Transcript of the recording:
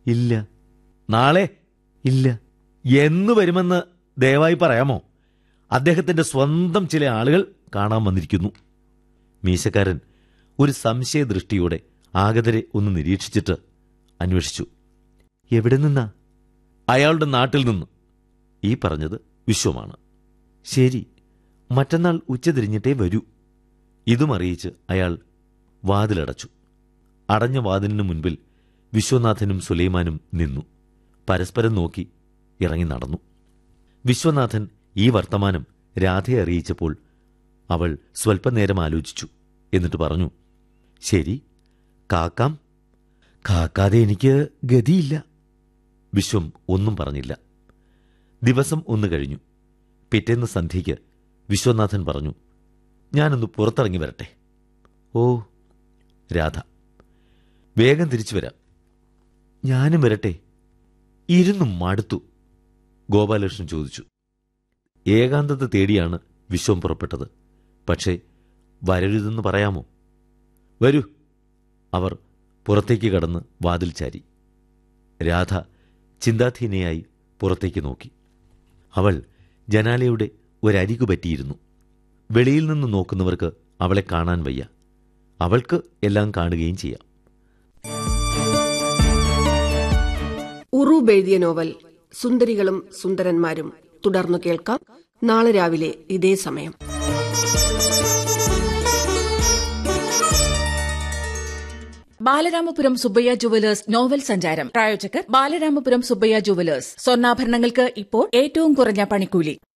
ഇല്ല നാളെ ഇല്ല എന്ന് വരുമെന്ന് ദയവായി പറയാമോ അദ്ദേഹത്തിന്റെ സ്വന്തം ചില ആളുകൾ കാണാൻ വന്നിരിക്കുന്നു മീശക്കാരൻ ഒരു സംശയദൃഷ്ടിയോടെ ആഗതരെ ഒന്ന് നിരീക്ഷിച്ചിട്ട് അന്വേഷിച്ചു എവിടെ നിന്നാ അയാളുടെ നാട്ടിൽ നിന്ന് ഈ പറഞ്ഞത് വിശ്വമാണ് ശരി മറ്റന്നാൾ ഉച്ചതിരിഞ്ഞിട്ടേ വരൂ ഇതും അറിയിച്ച് അയാൾ വാതിലടച്ചു അടഞ്ഞ വാതിലിനു മുൻപിൽ വിശ്വനാഥനും സുലൈമാനും നിന്നു പരസ്പരം നോക്കി ഇറങ്ങി നടന്നു വിശ്വനാഥൻ ഈ വർത്തമാനം രാധയെ അറിയിച്ചപ്പോൾ അവൾ സ്വൽപ്പനേരം ആലോചിച്ചു എന്നിട്ട് പറഞ്ഞു ശരി കാക്കാം കാക്കാതെ എനിക്ക് ഗതിയില്ല വിശ്വം ഒന്നും പറഞ്ഞില്ല ദിവസം ഒന്ന് കഴിഞ്ഞു പിറ്റേന്ന് സന്ധ്യയ്ക്ക് വിശ്വനാഥൻ പറഞ്ഞു ഞാനൊന്ന് പുറത്തിറങ്ങി വരട്ടെ ഓ രാധ വേഗം തിരിച്ചു വരാം ഞാനും വരട്ടെ ഇരുന്നു മടുത്തു ഗോപാലകൃഷ്ണൻ ചോദിച്ചു ഏകാന്തത തേടിയാണ് വിശ്വം പുറപ്പെട്ടത് പക്ഷേ വരരുതെന്ന് പറയാമോ വരൂ അവർ പുറത്തേക്ക് കടന്ന് വാതിൽ ചാരി രാധ ചിന്താധീനയായി പുറത്തേക്ക് നോക്കി അവൾ ജനാലയുടെ ഒരരികു പറ്റിയിരുന്നു വെളിയിൽ നിന്ന് നോക്കുന്നവർക്ക് അവളെ കാണാൻ വയ്യ അവൾക്ക് എല്ലാം കാണുകയും ചെയ്യാം ഉറൂബ് എഴുതിയ നോവൽ സുന്ദരികളും സുന്ദരന്മാരും തുടർന്നു കേൾക്കാം നാളെ രാവിലെ ഇതേ സമയം ബാലരാമപുരം സുബ്ബയ്യ ജുവലേഴ്സ് നോവൽ സഞ്ചാരം പ്രായോജകർ ബാലരാമപുരം സുബ്ബയ്യ ജുവലേഴ്സ് സ്വർണ്ണാഭരണങ്ങൾക്ക് ഇപ്പോൾ ഏറ്റവും കുറഞ്ഞ പണിക്കൂലി